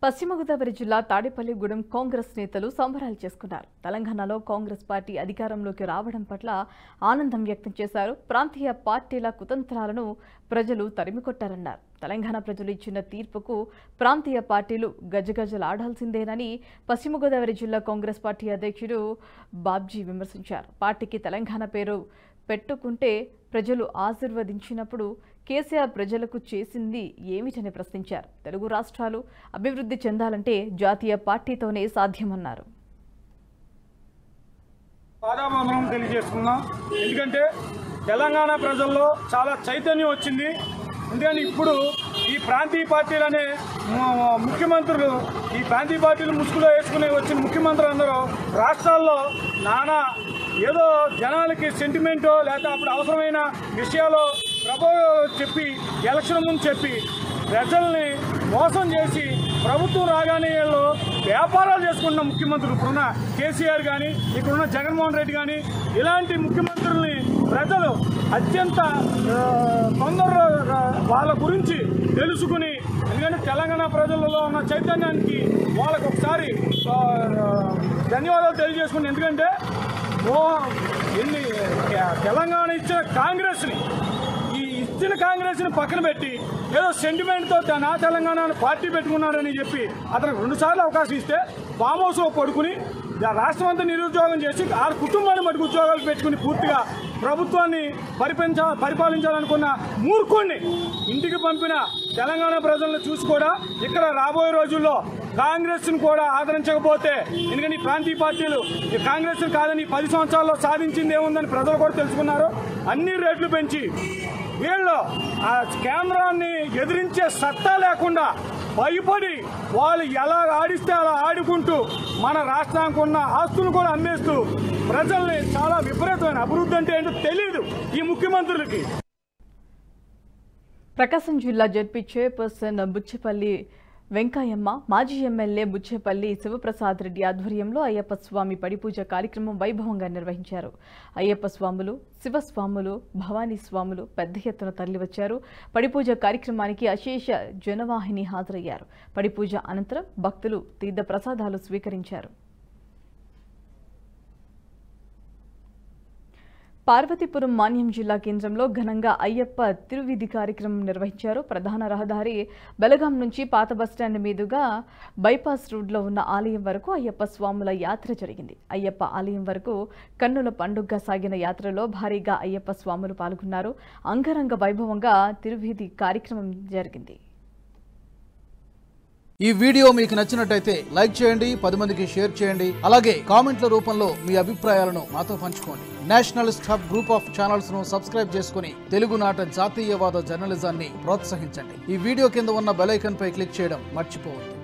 పశ్చిమ గోదావరి జిల్లా తాడేపల్లిగూడెం కాంగ్రెస్ నేతలు సంబరాలు చేసుకున్నారు తెలంగాణలో కాంగ్రెస్ పార్టీ అధికారంలోకి రావడం పట్ల ఆనందం వ్యక్తం చేశారు ప్రాంతీయ పార్టీల కుతంత్రాలను ప్రజలు తరిమికొట్టారన్నారు తెలంగాణ ప్రజలు ఇచ్చిన తీర్పుకు ప్రాంతీయ పార్టీలు గజగజలాడాల్సిందేనని పశ్చిమ గోదావరి జిల్లా కాంగ్రెస్ పార్టీ అధ్యక్షుడు బాబ్జీ విమర్శించారు పార్టీకి తెలంగాణ పేరు పెట్టుకుంటే ప్రజలు ఆశీర్వదించినప్పుడు కేసీఆర్ ప్రజలకు చేసింది ఏమిటని ప్రశ్నించారు తెలుగు రాష్ట్రాలు అభివృద్ధి చెందాలంటే జాతీయ పార్టీతోనే సాధ్యమన్నారు పాదాభందనం తెలియజేస్తున్నాం ఎందుకంటే తెలంగాణ ప్రజల్లో చాలా చైతన్యం వచ్చింది ఎందుకని ఇప్పుడు ఈ ప్రాంతీయ పార్టీలనే ము- ముఖ్యమంత్రులు ఈ ప్రాంతీయ పార్టీలు ముసుగులో వేసుకుని వచ్చిన ముఖ్యమంత్రులు అందరూ రాష్ట్రాల్లో నానా ఏదో జనాలకి సెంటిమెంటో లేకపోతే అప్పుడు అవసరమైన విషయాలు ప్రభో చెప్పి ఎలక్షన్ ముందు చెప్పి ప్రజల్ని మోసం చేసి ప్రభుత్వం రాగానే వీళ్ళు వ్యాపారాలు చేసుకుంటున్న ముఖ్యమంత్రులు ఇప్పుడున్న కేసీఆర్ కానీ ఇక్కడున్న జగన్మోహన్ రెడ్డి కానీ ఇలాంటి ముఖ్యమంత్రుల్ని ప్రజలు అత్యంత ఆ, తొందరలో ఆ, వాళ్ళ గురించి తెలుసుకుని ఎందుకంటే తెలంగాణ ప్రజలలో ఉన్న చైతన్యానికి వాళ్ళకు ఒకసారి ఆ, ఆ, ధన్యవాదాలు తెలియజేసుకుని ఎందుకంటే ఓ ఎన్ని తెలంగాణ ఇచ్చిన కాంగ్రెస్ని ఈ ఇచ్చిన కాంగ్రెస్ ని పక్కన పెట్టి ఏదో సెంటిమెంట్ తో నా తెలంగాణ అని పార్టీ పెట్టుకున్నారని చెప్పి అతనికి రెండు సార్లు అవకాశం ఇస్తే ఫామ్ హౌస్ లో పడుకుని రా- రాష్ట్రం అంతా నిరుద్యోగం చేసి ఆ కుటుంబాన్ని మటుకు ఉద్యోగాలు పెట్టుకుని పూర్తిగా ప్రభుత్వాన్ని పరిపించ పరిపాలించాలనుకున్న మూర్ఖుణ్ణి ఇంటికి పంపిన తెలంగాణ ప్రజలను చూసి కూడా ఇక్కడ రాబోయే రోజుల్లో కాంగ్రెస్ ను కూడా ఆదరించకపోతే ఎందుకంటే ఈ ప్రాంతీయ పార్టీలు ఈ కాంగ్రెస్ కాదని ఈ పది సంవత్సరాల్లో సాధించింది ఏముందని ప్రజలు కూడా తెలుసుకున్నారు అన్ని రేట్లు పెంచి వీళ్ళు ఆ కేంద్రాన్ని ఎదిరించే సత్తా లేకుండా భయపడి వాళ్ళు ఎలా ఆడిస్తే అలా ఆడుకుంటూ మన రాష్ట్రానికి ఉన్న ఆస్తులు కూడా అమ్మేస్తూ ప్రజల్ని చాలా విపరీతమైన అభివృద్ధి అంటే ఏంటో తెలియదు ఈ ముఖ్యమంత్రులకి ప్రకాశం జిల్లా జడ్పీ చైర్పర్సన్ బుచ్చెపల్లి వెంకయ్యమ్మ మాజీ ఎమ్మెల్యే బుచ్చేపల్లి శివప్రసాద్ రెడ్డి ఆధ్వర్యంలో అయ్యప్ప స్వామి పడిపూజ కార్యక్రమం వైభవంగా నిర్వహించారు అయ్యప్ప స్వాములు శివస్వాములు భవానీ స్వాములు పెద్ద ఎత్తున తరలివచ్చారు పడిపూజ కార్యక్రమానికి అశేష జనవాహిని హాజరయ్యారు పడిపూజ అనంతరం భక్తులు తీర్థ ప్రసాదాలు స్వీకరించారు పార్వతీపురం మాన్యం జిల్లా కేంద్రంలో ఘనంగా అయ్యప్ప తిరువిధి కార్యక్రమం నిర్వహించారు ప్రధాన రహదారి బెలగాం నుంచి పాత బస్టాండ్ మీదుగా బైపాస్ రోడ్లో ఉన్న ఆలయం వరకు అయ్యప్ప స్వాముల యాత్ర జరిగింది అయ్యప్ప ఆలయం వరకు కన్నుల పండుగగా సాగిన యాత్రలో భారీగా అయ్యప్ప స్వాములు పాల్గొన్నారు అంగరంగ వైభవంగా తిరువిధి కార్యక్రమం జరిగింది ఈ వీడియో మీకు నచ్చినట్టయితే లైక్ చేయండి పది మందికి షేర్ చేయండి అలాగే కామెంట్ల రూపంలో మీ అభిప్రాయాలను మాతో పంచుకోండి nationalist hub group of channels ను సబ్స్క్రైబ్ చేసుకుని తెలుగునాట జాతీయవాద జర్నలిజాన్ని ప్రోత్సహించండి ఈ వీడియో కింద ఉన్న బెల్ ఐకాన్ పై క్లిక్ చేయడం మర్చిపోవద్దు